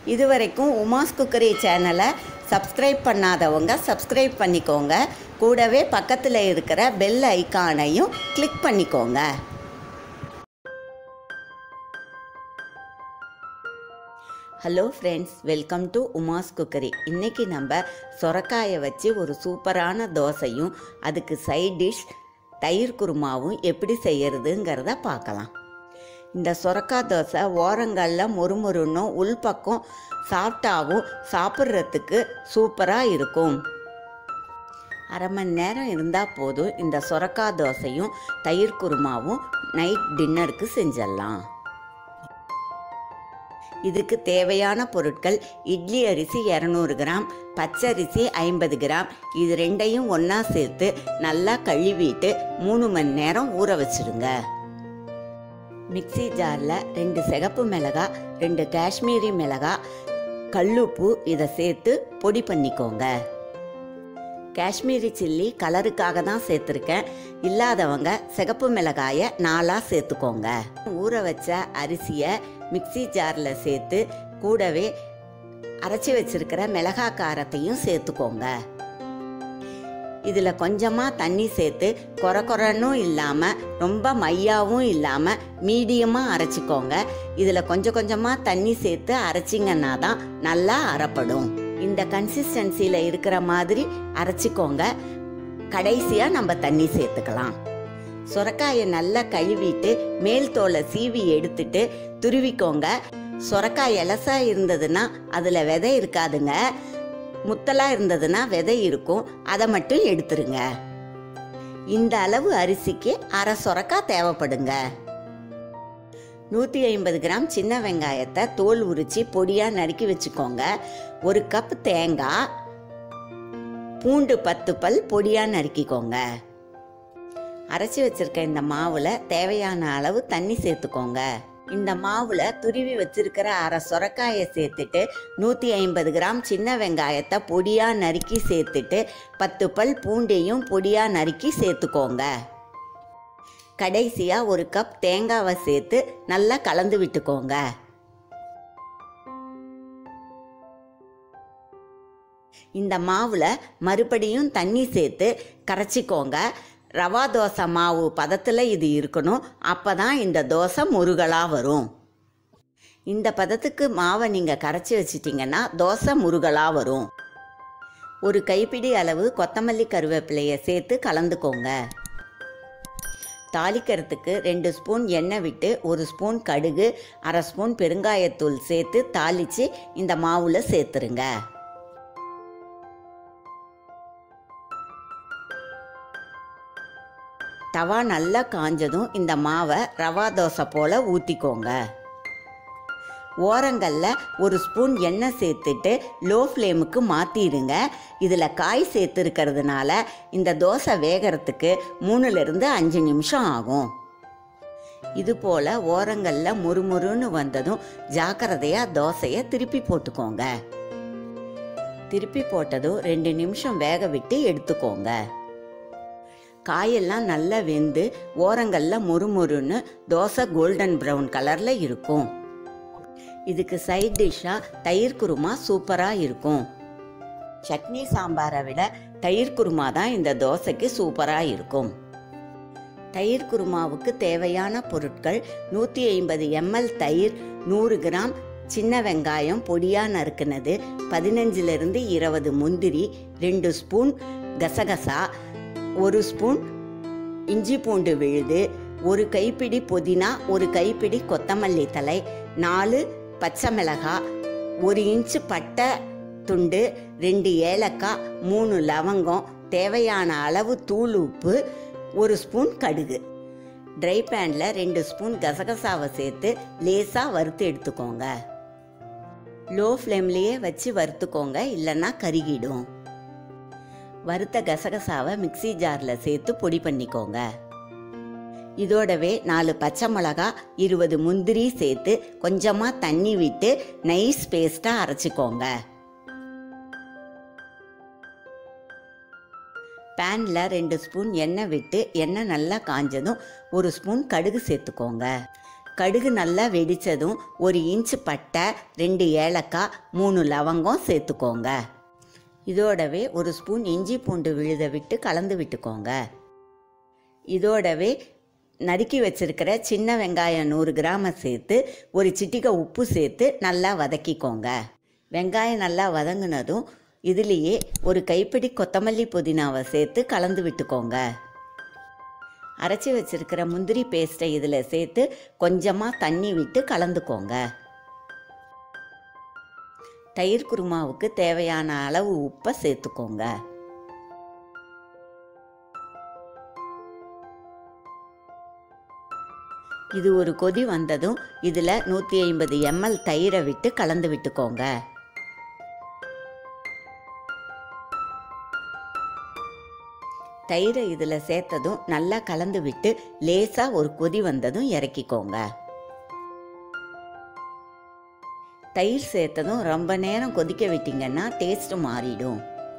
இதுவரைக்கும் உமாஸ் குக்கரி சேனலை சப்ஸ்கிரைப் பண்ணாதவங்க சப்ஸ்கிரைப் பண்ணிக்கோங்க கூடவே பக்கத்தில் இருக்கிற பெல் ஐகானையும் கிளிக் பண்ணிக்கோங்க hello friends welcome to Uma's cookery இன்றைக்கி நம்ம சொரக்காயை வச்சு ஒரு சூப்பரான தோசையும் அதுக்கு சைட் டிஷ் தயிர் குருமாவும் எப்படி செய்யறதுங்கிறத பார்க்கலாம் இந்த சொரக்காய் தோசை ஓரங்களில் மொறுமொறுன்னும் உள்பக்கம் சாஃப்டாகவும் சாப்பிட்றதுக்கு சூப்பராக இருக்கும் அரை மணி நேரம் இருந்தால் போதும் இந்த சொரக்காய் தோசையும் தயிர் குருமாவும் நைட் டின்னருக்கு செஞ்சிடலாம் இதுக்கு தேவையான பொருட்கள் இட்லி அரிசி இரநூறு கிராம் பச்சரிசி ஐம்பது கிராம் இது ரெண்டையும் ஒன்றா சேர்த்து நல்லா கழுவிட்டு மூணு மணி நேரம் ஊற வச்சிடுங்க மிக்சி ஜாரில் ரெண்டு சிகப்பு மிளகாய் ரெண்டு காஷ்மீரி மிளகாய் கல்லுப்பு இதை சேர்த்து பொடி பண்ணிக்கோங்க காஷ்மீரி சில்லி கலருக்காக தான் சேர்த்துருக்கேன் இல்லாதவங்க சிகப்பு மிளகாயை நாலாக சேர்த்துக்கோங்க ஊற வச்ச அரிசியை மிக்சி ஜாரில் சேர்த்து கூடவே அரைச்சி வச்சிருக்கிற மிளகாய் காரத்தையும் சேர்த்துக்கோங்க இதில் கொஞ்சமாக தண்ணி சேர்த்து கொர கொரன்னும் இல்லாமல் ரொம்ப மையாவும் இல்லாமல் மீடியமாக அரைச்சிக்கோங்க இதில் கொஞ்சம் கொஞ்சமாக தண்ணி சேர்த்து அரைச்சிங்கன்னா தான் நல்லா அரைப்படும் இந்த கன்சிஸ்டன்சியில் இருக்கிற மாதிரி அரைச்சிக்கோங்க கடைசியாக நம்ம தண்ணி சேர்த்துக்கலாம் சுரக்காயை நல்லா கழுவிட்டு மேல் தோலை சீவி எடுத்துட்டு துருவிக்கோங்க சுரக்காய் எலசா இருந்ததுன்னா அதில் விதை இருக்காதுங்க முத்தலாக இருந்ததுன்னா விதை இருக்கும் அதை மட்டும் எடுத்துருங்க இந்த அளவு அரிசிக்கு அரை சுரக்காய் தேவைப்படுங்க நூற்றி ஐம்பது கிராம் சின்ன வெங்காயத்தை தோல் உரித்து பொடியாக நறுக்கி வச்சுக்கோங்க ஒரு கப் தேங்காய் பூண்டு பத்து பல் பொடியாக நறுக்கிக்கோங்க அரைச்சி வச்சிருக்க இந்த மாவில் தேவையான அளவு தண்ணி சேர்த்துக்கோங்க இந்த மாவில் துருவி வச்சிருக்கிற அரை சொரக்காயை சேர்த்துட்டு நூற்றி ஐம்பது கிராம் சின்ன வெங்காயத்தை பொடியாக நறுக்கி சேர்த்துட்டு பத்து பல் பூண்டையும் பொடியாக நறுக்கி சேர்த்துக்கோங்க கடைசியாக ஒரு கப் தேங்காவை சேர்த்து நல்லா கலந்து விட்டுக்கோங்க இந்த மாவில் மறுபடியும் தண்ணி சேர்த்து கரைச்சிக்கோங்க ரவா தோசை மாவு பதத்தில் இது இருக்கணும் அப்போ தான் இந்த தோசை முருகலாக வரும் இந்த பதத்துக்கு மாவை நீங்கள் கரைச்சி வச்சிட்டிங்கன்னா தோசை முருகலாக வரும் ஒரு கைப்பிடி அளவு கொத்தமல்லி கருவேப்பிலையை சேர்த்து கலந்துக்கோங்க தாளிக்கிறதுக்கு ரெண்டு ஸ்பூன் எண்ணெய் விட்டு ஒரு ஸ்பூன் கடுகு அரை ஸ்பூன் பெருங்காயத்தூள் சேர்த்து தாளித்து இந்த மாவில் சேர்த்துருங்க தவா நல்லா காஞ்சதும் இந்த மாவை ரவா தோசை போல் ஊற்றிக்கோங்க ஓரங்களில் ஒரு ஸ்பூன் எண்ணெய் சேர்த்துட்டு லோ ஃப்ளேமுக்கு மாற்றிடுங்க இதில் காய் சேர்த்துருக்கிறதுனால இந்த தோசை வேகிறதுக்கு மூணுலேருந்து அஞ்சு நிமிஷம் ஆகும் இது போல் ஓரங்களில் முறுமுறுன்னு வந்ததும் ஜாக்கிரதையாக தோசையை திருப்பி போட்டுக்கோங்க திருப்பி போட்டதும் ரெண்டு நிமிஷம் வேக விட்டு எடுத்துக்கோங்க காயெல்லாம் நல்லா வெந்து ஓரங்களில் முறுமுறுன்னு தோசை கோல்டன் ப்ரௌன் கலரில் இருக்கும் இதுக்கு சைட் டிஷ்ஷாக தயிர் குருமா சூப்பராக இருக்கும் சட்னி சாம்பாரை விட தயிர் குருமா தான் இந்த தோசைக்கு சூப்பராக இருக்கும் தயிர் குருமாவுக்கு தேவையான பொருட்கள் நூற்றி ஐம்பது எம்எல் தயிர் நூறு கிராம் சின்ன வெங்காயம் பொடியாக நறுக்குனது பதினஞ்சிலிருந்து இருபது முந்திரி ரெண்டு ஸ்பூன் கசகசா ஒரு ஸ்பூன் இஞ்சி பூண்டு விழுது ஒரு கைப்பிடி புதினா ஒரு கைப்பிடி கொத்தமல்லி தலை நாலு பச்சை மிளகாய் ஒரு இன்ச்சு பட்டை துண்டு ரெண்டு ஏலக்காய் மூணு லவங்கம் தேவையான அளவு தூள் உப்பு ஒரு ஸ்பூன் கடுகு ட்ரை பேனில் ரெண்டு ஸ்பூன் கசகசாவை சேர்த்து லேசாக வறுத்து எடுத்துக்கோங்க லோ ஃப்ளேம்லேயே வச்சு வறுத்துக்கோங்க இல்லைன்னா கருகிடும் வறுத்த கசகசாவை மிக்சி ஜாரில் சேர்த்து பொடி பண்ணிக்கோங்க இதோடவே நாலு பச்சை மிளகா இருபது முந்திரி சேர்த்து கொஞ்சமாக தண்ணி விட்டு நைஸ் பேஸ்ட்டாக அரைச்சிக்கோங்க பேனில் ரெண்டு ஸ்பூன் எண்ணெய் விட்டு எண்ணெய் நல்லா காஞ்சதும் ஒரு ஸ்பூன் கடுகு சேர்த்துக்கோங்க கடுகு நல்லா வெடித்ததும் ஒரு இன்ச்சு பட்டை ரெண்டு ஏலக்காய் மூணு லவங்கம் சேர்த்துக்கோங்க இதோடவே ஒரு ஸ்பூன் இஞ்சி பூண்டு விழுத விட்டு கலந்து விட்டுக்கோங்க இதோடவே நறுக்கி வச்சிருக்கிற சின்ன வெங்காயம் நூறு கிராமை சேர்த்து ஒரு சிட்டிகை உப்பு சேர்த்து நல்லா வதக்கிக்கோங்க வெங்காயம் நல்லா வதங்கினதும் இதுலேயே ஒரு கைப்பிடி கொத்தமல்லி புதினாவை சேர்த்து கலந்து விட்டுக்கோங்க அரைச்சி வச்சிருக்கிற முந்திரி பேஸ்ட்டை இதில் சேர்த்து கொஞ்சமாக தண்ணி விட்டு கலந்துக்கோங்க தயிர் குருமாவுக்கு தேவையான அளவு உப்பை சேர்த்துக்கோங்க இது ஒரு கொதி வந்ததும் இதில் நூற்றி ஐம்பது எம்எல் தயிரை விட்டு கலந்து விட்டுக்கோங்க தயிரை இதில் சேர்த்ததும் நல்லா கலந்து விட்டு லேசாக ஒரு கொதி வந்ததும் இறக்கிக்கோங்க தயிர் சேர்த்ததும் ரொம்ப நேரம் கொதிக்க விட்டீங்கன்னா டேஸ்ட் மாறிடும்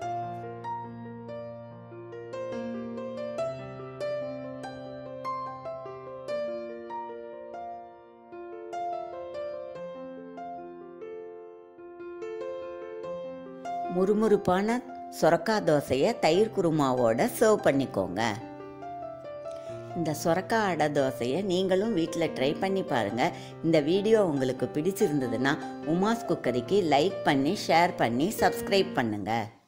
முறுமுறுப்பான சொரக்காய் தோசையை தயிர் குருமாவோட சர்வ் பண்ணிக்கோங்க இந்த சொரக்காய் அடை தோசையை நீங்களும் வீட்டில் ட்ரை பண்ணி பாருங்கள் இந்த வீடியோ உங்களுக்கு பிடிச்சிருந்ததுன்னா உமாஸ் குக்கரிக்கு லைக் பண்ணி ஷேர் பண்ணி சப்ஸ்கிரைப் பண்ணுங்கள்